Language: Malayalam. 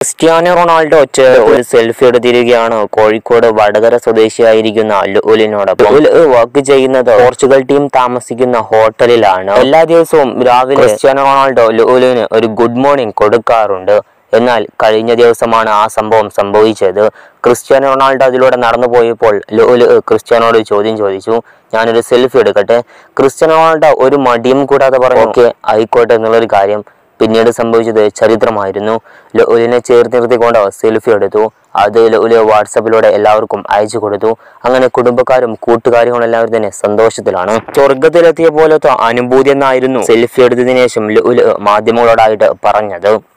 ക്രിസ്ത്യാനോ റൊണാൾഡോ ഒച്ച ഒരു സെൽഫി എടുത്തിരിക്കുകയാണ് കോഴിക്കോട് വടകര സ്വദേശിയായിരിക്കുന്ന ലുലിനോടൊപ്പം ലുൽ വർക്ക് ചെയ്യുന്നത് പോർച്ചുഗൽ ടീം താമസിക്കുന്ന ഹോട്ടലിലാണ് എല്ലാ ദിവസവും രാവിലെ ക്രിസ്ത്യാനോ റൊണാൾഡോ ലുലിന് ഒരു ഗുഡ് മോർണിംഗ് കൊടുക്കാറുണ്ട് എന്നാൽ കഴിഞ്ഞ ദിവസമാണ് ആ സംഭവം സംഭവിച്ചത് ക്രിസ്ത്യാനോ റൊണാൾഡോ അതിലൂടെ നടന്നു പോയപ്പോൾ ലുല് ക്രിസ്ത്യാനോട് ചോദ്യം ചോദിച്ചു ഞാനൊരു സെൽഫി എടുക്കട്ടെ ക്രിസ്ത്യാനോ റൊണാൾഡോ ഒരു മടിയും കൂടാതെ പറഞ്ഞു ഓക്കെ ആയിക്കോട്ടെ എന്നുള്ളൊരു കാര്യം പിന്നീട് സംഭവിച്ചത് ചരിത്രമായിരുന്നു ലൊലിനെ ചേർത്ത് നിർത്തിക്കൊണ്ട് സെൽഫി എടുത്തു അത് ലൊലു വാട്സപ്പിലൂടെ എല്ലാവർക്കും അയച്ചു കൊടുത്തു അങ്ങനെ കുടുംബക്കാരും കൂട്ടുകാരും എല്ലാവരും തന്നെ സന്തോഷത്തിലാണ് സ്വർഗത്തിലെത്തിയ പോലത്തെ അനുഭൂതി എന്നായിരുന്നു സെൽഫി എടുത്തതിനു ശേഷം ലൊലു മാധ്യമങ്ങളോടായിട്ട് പറഞ്ഞത്